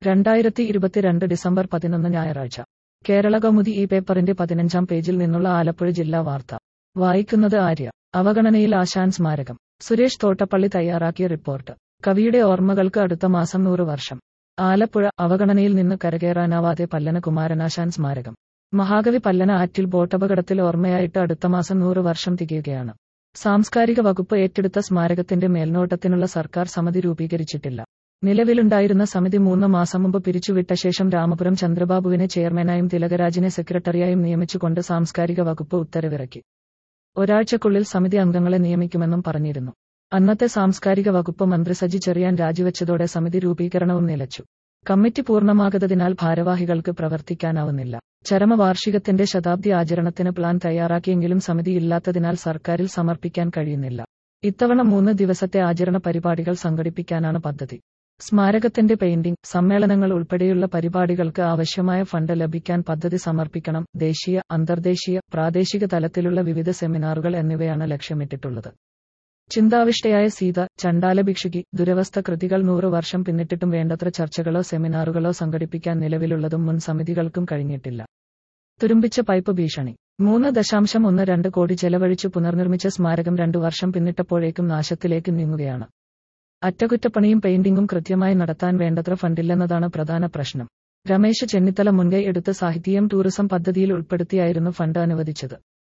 രണ്ടായിരത്തി ഇരുപത്തിരണ്ട് ഡിസംബർ പതിനൊന്ന് ഞായറാഴ്ച കേരള കൗമുദി ഈ പേപ്പറിന്റെ പതിനഞ്ചാം പേജിൽ നിന്നുള്ള ആലപ്പുഴ ജില്ലാ വാർത്ത വായിക്കുന്നത് ആര്യ അവഗണനയിൽ ആശാൻ സ്മാരകം സുരേഷ് തോട്ടപ്പള്ളി തയ്യാറാക്കിയ റിപ്പോർട്ട് കവിയുടെ ഓർമ്മകൾക്ക് അടുത്ത മാസം നൂറ് വർഷം ആലപ്പുഴ അവഗണനയിൽ നിന്ന് കരകയറാനാവാതെ പല്ലന കുമാരനാശാൻ സ്മാരകം മഹാകവി പല്ലന ആറ്റിൽ ബോട്ടപകടത്തിൽ ഓർമ്മയായിട്ട് അടുത്ത മാസം നൂറ് വർഷം തികയുകയാണ് സാംസ്കാരിക വകുപ്പ് ഏറ്റെടുത്ത സ്മാരകത്തിന്റെ മേൽനോട്ടത്തിനുള്ള സർക്കാർ സമിതി രൂപീകരിച്ചിട്ടില്ല നിലവിലുണ്ടായിരുന്ന സമിതി മൂന്ന് മാസം മുമ്പ് പിരിച്ചുവിട്ട ശേഷം രാമപുരം ചന്ദ്രബാബുവിനെ ചെയർമാനായും തിലകരാജിനെ സെക്രട്ടറിയായും നിയമിച്ചുകൊണ്ട് സാംസ്കാരിക വകുപ്പ് ഉത്തരവിറക്കി ഒരാഴ്ചക്കുള്ളിൽ സമിതി അംഗങ്ങളെ നിയമിക്കുമെന്നും പറഞ്ഞിരുന്നു അന്നത്തെ സാംസ്കാരിക വകുപ്പ് മന്ത്രി സജി ചെറിയാൻ രാജിവെച്ചതോടെ സമിതി രൂപീകരണവും നിലച്ചു കമ്മിറ്റി പൂർണ്ണമാകാത്തതിനാൽ ഭാരവാഹികൾക്ക് പ്രവർത്തിക്കാനാവുന്നില്ല ചരമവാർഷികത്തിന്റെ ശതാബ്ദി ആചരണത്തിന് പ്ലാൻ തയ്യാറാക്കിയെങ്കിലും സമിതി ഇല്ലാത്തതിനാൽ സർക്കാരിൽ സമർപ്പിക്കാൻ കഴിയുന്നില്ല ഇത്തവണ മൂന്ന് ദിവസത്തെ ആചരണ പരിപാടികൾ സംഘടിപ്പിക്കാനാണ് പദ്ധതി സ്മാരകത്തിന്റെ പെയിന്റിംഗ് സമ്മേളനങ്ങൾ ഉൾപ്പെടെയുള്ള പരിപാടികൾക്ക് ആവശ്യമായ ഫണ്ട് ലഭിക്കാൻ പദ്ധതി സമർപ്പിക്കണം ദേശീയ അന്തർദേശീയ പ്രാദേശിക തലത്തിലുള്ള വിവിധ സെമിനാറുകൾ എന്നിവയാണ് ലക്ഷ്യമിട്ടിട്ടുള്ളത് ചിന്താവിഷ്ടയായ സീത ചണ്ടാല ഭിക്ഷുകി ദുരവസ്ഥ കൃതികൾ നൂറ് വർഷം പിന്നിട്ടിട്ടും വേണ്ടത്ര ചർച്ചകളോ സെമിനാറുകളോ സംഘടിപ്പിക്കാൻ നിലവിലുള്ളതും മുൻ സമിതികൾക്കും കഴിഞ്ഞിട്ടില്ല തുരുമ്പിച്ച പൈപ്പ് ഭീഷണി മൂന്ന് ദശാംശം ഒന്ന് രണ്ട് കോടി ചെലവഴിച്ചു പുനർനിർമ്മിച്ച സ്മാരകം രണ്ടു വർഷം പിന്നിട്ടപ്പോഴേക്കും നാശത്തിലേക്ക് നീങ്ങുകയാണ് അറ്റകുറ്റപ്പണിയും പെയിന്റിംഗും കൃത്യമായി നടത്താൻ വേണ്ടത്ര ഫണ്ടില്ലെന്നതാണ് പ്രധാന പ്രശ്നം രമേശ് ചെന്നിത്തല മുൻകൈ എടുത്ത് സാഹിത്യം ടൂറിസം പദ്ധതിയിൽ ഉൾപ്പെടുത്തിയായിരുന്നു ഫണ്ട് അനുവദിച്ചത്